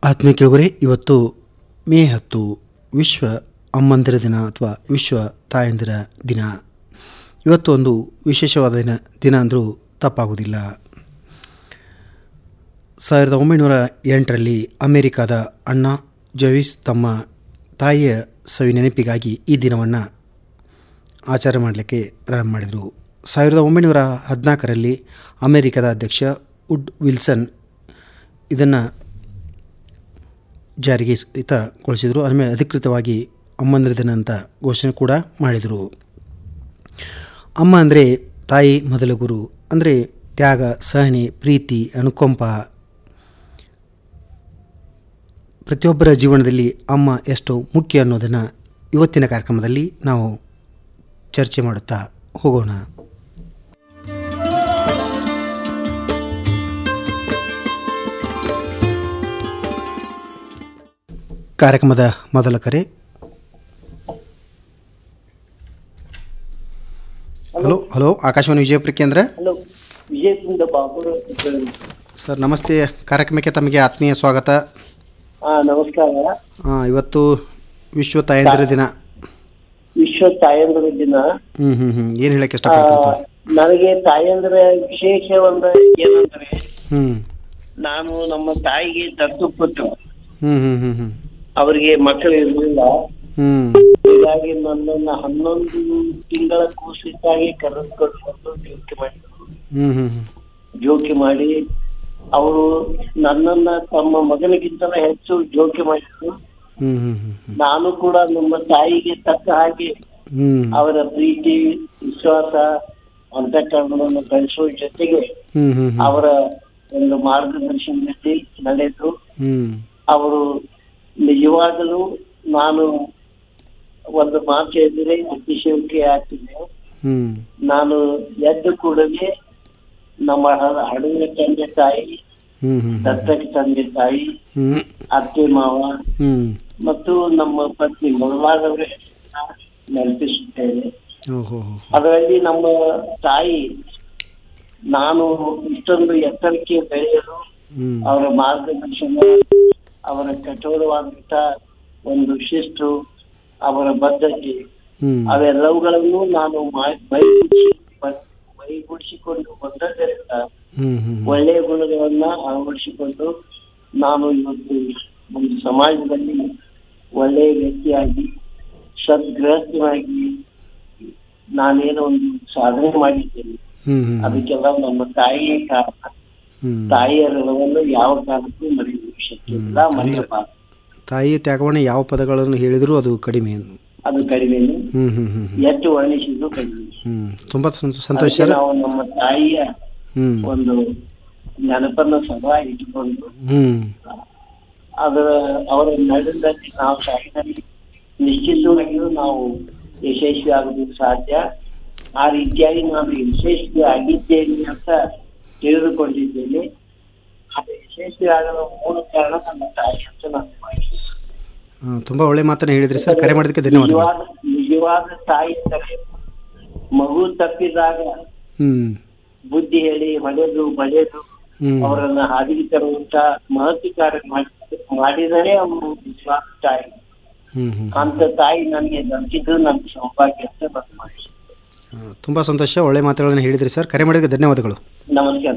ಆತ್ಮೀಯ ಕೆಳಗರೆ ಇವತ್ತು ಮೇ ಹತ್ತು ವಿಶ್ವ ಅಮ್ಮಂದಿರ ದಿನ ಅಥವಾ ವಿಶ್ವ ತಾಯಂದಿರ ದಿನ ಇವತ್ತು ಒಂದು ವಿಶೇಷವಾದ ದಿನ ದಿನ ಅಂದರೂ ತಪ್ಪಾಗುವುದಿಲ್ಲ ಸಾವಿರದ ಒಂಬೈನೂರ ಎಂಟರಲ್ಲಿ ಅಮೆರಿಕಾದ ಅಣ್ಣಾ ಜವಿಸ್ ತಮ್ಮ ತಾಯಿಯ ಸವಿ ನೆನಪಿಗಾಗಿ ಈ ದಿನವನ್ನು ಆಚರಣೆ ಮಾಡಲಿಕ್ಕೆ ಪ್ರಾರಂಭ ಮಾಡಿದರು ಸಾವಿರದ ಒಂಬೈನೂರ ಹದಿನಾಲ್ಕರಲ್ಲಿ ಅಮೆರಿಕದ ಅಧ್ಯಕ್ಷ ವುಡ್ ವಿಲ್ಸನ್ ಇದನ್ನು ಜಾರಿಗೆ ಹಿತಗೊಳಿಸಿದರು ಆಮೇಲೆ ಅಧಿಕೃತವಾಗಿ ಅಮ್ಮಂದಿರ ದಿನ ಅಂತ ಘೋಷಣೆ ಕೂಡ ಮಾಡಿದರು ಅಮ್ಮ ಅಂದರೆ ತಾಯಿ ಮೊದಲ ಗುರು ಅಂದರೆ ತ್ಯಾಗ ಸಹನೆ ಪ್ರೀತಿ ಅನುಕಂಪ ಪ್ರತಿಯೊಬ್ಬರ ಜೀವನದಲ್ಲಿ ಅಮ್ಮ ಎಷ್ಟು ಮುಖ್ಯ ಅನ್ನೋದನ್ನು ಇವತ್ತಿನ ಕಾರ್ಯಕ್ರಮದಲ್ಲಿ ನಾವು ಚರ್ಚೆ ಮಾಡುತ್ತಾ ಹೋಗೋಣ ಕಾರ್ಯಕ್ರಮದ ಮೊದಲ ಕರೆ ಹಲೋ ಹಲೋ ಆಕಾಶವಾಣಿ ವಿಜಯಪುರ ಕೇಂದ್ರ ಹಲೋ ವಿಜಯಪುರದ ಬಾಬುರ ಸರ್ ನಮಸ್ತೆ ಕಾರ್ಯಕ್ರಮಕ್ಕೆ ತಮಗೆ ಆತ್ಮೀಯ ಸ್ವಾಗತ ಹಾ ನಮಸ್ಕಾರ ಆ, ಇವತ್ತು ವಿಶ್ವ ತಾಯಂದಿರ ದಿನ ವಿಶ್ವ ತಾಯಂದ್ರ ದಿನ ಹ್ಞೂ ಹ್ಞೂ ಹ್ಞೂ ಏನು ಹೇಳಕ್ಕೆ ಆ, ಇಷ್ಟಪಡ್ತೀರಿ ನನಗೆ ತಾಯಂದ್ರ ವಿಶೇಷ ಒಂದು ಏನಂದ್ರೆ ಹ್ಞೂ ನಾನು ನಮ್ಮ ತಾಯಿಗೆ ದತ್ತು ಪುತ್ರ ಹ್ಞೂ ಹ್ಞೂ ಹ್ಞೂ ಹ್ಞೂ ಅವರಿಗೆ ಮಕ್ಕಳು ಇರಲಿಲ್ಲ ಹ್ಞೂ ಹೀಗಾಗಿ ನನ್ನನ್ನ ಹನ್ನೊಂದು ತಿಂಗಳ ಕೂಸಿದ್ದಾಗಿ ಕರೆದುಕೊಂಡು ಬಂದು ಜೋಕಿ ಮಾಡಿದ್ರು ಹ್ಞೂ ಹ್ಞೂ ಹ್ಞೂ ಜೋಕಿ ಮಾಡಿ ಅವರು ನನ್ನನ್ನ ತಮ್ಮ ಮಗನಿಗಿಂತಲೂ ಹೆಚ್ಚು ಜೋಕಿ ಮಾಡಿದ್ರು ಹ್ಞೂ ಹ್ಞೂ ಹ್ಞೂ ಹ್ಞೂ ನಾನು ಕೂಡ ನಮ್ಮ ತಾಯಿಗೆ ತಕ್ಕ ಹಾಗೆ ಹ್ಞೂ ಅವರ ಪ್ರೀತಿ ವಿಶ್ವಾಸ ಅಂತಃಕರಣವನ್ನು ಬೆಳೆಸುವ ಜೊತೆಗೆ ಹ್ಞೂ ಹ್ಞೂ ಹ್ಞೂ ಅವರ ಒಂದು ಮಾರ್ಗದರ್ಶನದಲ್ಲಿ ನಡೆದು ಹ್ಞೂ ಅವರು ನಿಜವಾಗಲೂ ನಾನು ಒಂದು ಮಾತು ಹೇಳಿದ್ರೆ ಅತಿಶಯೋಕ್ತಿ ಆಗ್ತಿದೆ ಹ್ಞೂ ನಾನು ಎದ್ದು ಕೂಡಲೇ ನಮ್ಮ ಹ- ಹಡುವಿನ ತಂದೆ ತಾಯಿ ಹ್ಞೂ ಹ್ಞೂ ದತ್ತಕ ತಂದೆ ತಾಯಿ ಹ್ಞೂ ಅತ್ತೆ ಮಾವ ಹ್ಞೂ ಮತ್ತು ನಮ್ಮ ಪತ್ನಿ ಮೊದಲಾದವರ ನೆನಪಿಸುತ್ತೇನೆ ಓಹೋ ಅದರಲ್ಲಿ ನಮ್ಮ ತಾಯಿ ನಾನು ಇಷ್ಟೊಂದು ಎತ್ತರಕ್ಕೆ ಬೆಳೆಯಲು ಹ್ಞೂ ಅವರ ಮಾರ್ಗದರ್ಶನ ಅವರ ಕಠೋರವಾದಂತ ಒಂದು ಶಿಸ್ತು ಅವರ ಬದ್ಧತೆ ಹ್ಞೂ ಅವೆಲ್ಲವುಗಳನ್ನು ನಾನು ಮೈ- ಮೈಗೂಡಿಸಿ ಬ- ಮೈಗೂಡಿಸಿಕೊಂಡು ಬಂದದ್ದರಿಂದ ಹ್ಞೂ ಹ್ಞೂ ಒಳ್ಳೆಯ ಗುಣಗಳನ್ನ ಅಳವಡಿಸಿಕೊಂಡು ನಾನು ಇವತ್ತು ಒಂದು ಸಮಾಜದಲ್ಲಿ ಒಳ್ಳೆಯ ವ್ಯಕ್ತಿಯಾಗಿ ಸದ್ಗೃಹಸ್ಥನಾಗಿ ನಾನೇನೋ ಒಂದು ಸಾಧನೆ ಮಾಡಿದ್ದೇನೆ ಹ್ಞೂ ಹ್ಞೂ ಅದಕ್ಕೆಲ್ಲ ನಮ್ಮ ತಾಯಿಯೇ ಕಾರಣ ಹ್ಞೂ ತಾಯಿಯ ಋಣವನ್ನು ಯಾವ ಕಾರಣಕ್ಕೂ ಮರೆಯುವ ಶಕ್ತಿ ಇಲ್ಲ ಮರೆಯಬಾರದು ತಾಯಿಯ ತ್ಯಾಗವನ್ನು ಯಾವ ಪದಗಳನ್ನು ಹೇಳಿದರೂ ಅದು ಕಡಿಮೆ ಅದು ಕಡಿಮೆ ಹ್ಞೂ ಹ್ಞೂ ಹ್ಞೂ ಹ್ಞೂ ಎಷ್ಟು ವರ್ಣಿಸಿದ್ರು ಕಡಿಮೆ ಹ್ಞೂ ತುಂಬ ಸಂತ- ಸಂತೋಷ ಅದಕ್ಕೆ ನಾವು ನಮ್ಮ ತಾಯಿಯ ಹ್ಞೂ ಒಂದು ನೆನಪನ್ನು ಸದಾ ಇಟ್ಟುಕೊಂಡು ಹ್ಞೂ ಅದರ ಅವರ ನಡೆದಲ್ಲಿ ನಾವು ಸಾಗಿದಲ್ಲಿ ನಿಶ್ಚಿತವಾಗಿಯೂ ನಾವು ಯಶಸ್ವಿ ಆಗೋದಕ್ಕೆ ಸಾಧ್ಯ ಆ ರೀತಿಯಾಗಿ ನಾನು ಯಶಸ್ವಿ ಆಗಿದ್ದೇನೆ ಅಂತ ತಿಳಿದುಕೊಂಡಿದ್ದೇನೆ ಅದು ಯಶಸ್ವಿ ಆಗಲು ಮೂಲ ಕಾರಣ ನನ್ನ ತಾಯಿ ಅಂತ ನಾನು ಭಾವಿಸ್ತೇನೆ. ತುಂಬ ಒಳ್ಳೆ ಮಾತನ್ನು ಹೇಳಿದ್ರಿ ಸರ್ ಕರೆ ಮಾಡೋದಕ್ಕೆ ಧನ್ಯವಾದಗಳು ನಿಜವಾದ ನಿಜವಾದ ತಾಯಿ ತರ ಮಗು ತಪ್ಪಿದಾಗ ಹ್ಞೂ ಬುದ್ಧಿ ಹೇಳಿ ಹೊಡೆದು ಬಳೆದು ಹ್ಞೂ ಅವರನ್ನ ಹಾದಿಗೆ ತರುವಂತ ಮಹತ್ವ ಕಾರ್ಯ ಮಾಡಿ ಮಾಡಿದರೆ ಅವರು ನಿಜವಾದ ತಾಯಿ ಹ್ಞೂ ಹ್ಞೂ ಅಂತ ತಾಯಿ ನನಗೆ ದೊರಕಿದ್ದು ನನ್ನ ಸೌಭಾಗ್ಯ ಅಂತ ಬಂದು ಮಾಡಿ ತುಂಬ ಸಂತೋಷ ಒಳ್ಳೆ ಮಾತುಗಳನ್ನು ಹೇಳಿದ್ರಿ ಸರ್ ಕರೆ ಮಾಡೋದಕ್ಕೆ ಧನ್ಯವಾದಗಳು ನಮಸ್ಕಾರ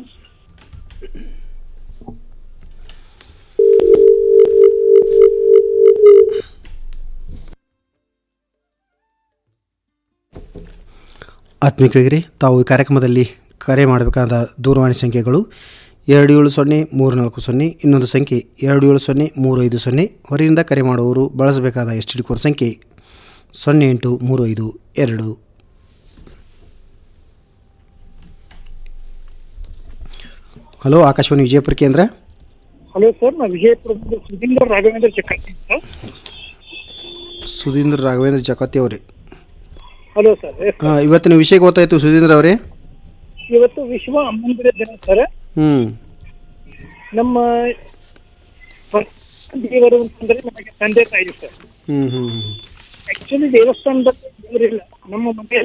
ಆತ್ಮಿಕರಿಗೆ ತಾವು ಈ ಕಾರ್ಯಕ್ರಮದಲ್ಲಿ ಕರೆ ಮಾಡಬೇಕಾದ ದೂರವಾಣಿ ಸಂಖ್ಯೆಗಳು ಎರಡು ಏಳು ಸೊನ್ನೆ ಮೂರು ನಾಲ್ಕು ಸೊನ್ನೆ ಇನ್ನೊಂದು ಸಂಖ್ಯೆ ಎರಡು ಏಳು ಸೊನ್ನೆ ಮೂರು ಐದು ಸೊನ್ನೆ ಹೊರಗಿಂದ ಕರೆ ಮಾಡುವವರು ಬಳಸಬೇಕಾದ ಎಸ್ ಟಿ ಡಿ ಕೋಡ್ ಸಂಖ್ಯೆ ಸೊನ್ನೆ ಎಂಟು ಮೂರು ಐದು ಎರಡು ಹಲೋ ಆಕಾಶವಾಣಿ ವಿಜಯಪುರ ಕೇಂದ್ರ ಹಲೋ ಸರ್ ನಾ ವಿಜಯಪುರದಿಂದ ಸುಧೀಂದ್ರ ರಾಘವೇಂದ್ರ ಚಕ್ರವರ್ತಿ ಅಂತ ಸುಧೀಂದ್ರ ರಾಘವೇಂದ್ರ ಜಗತಿ ಅವರೇ ಹಲೋ ಸರ್ ಎಸ್ ಆ, ಇವತ್ತಿನ ವಿಷಯ ಗೊತ್ತಾಯಿತು ಸುಧೀಂದ್ರ ಅವರೇ ಇವತ್ತು ವಿಶ್ವ ಅಮ್ಮಂದಿರ ದಿನ ಸರ್ ಹ್ಞೂ ನಮ್ಮ ದೇವರು ಅಂತಂದ್ರೆ ನಮಗೆ ತಂದೆ ತಾಯಿ ಸರ್ ಹ್ಞೂ ಹ್ಞೂ ಹ್ಞೂ ಆಕ್ಚುಲಿ ದೇವಸ್ಥಾನದಲ್ಲಿ ದೇವರಿಲ್ಲ ನಮ್ಮ ಮನೆ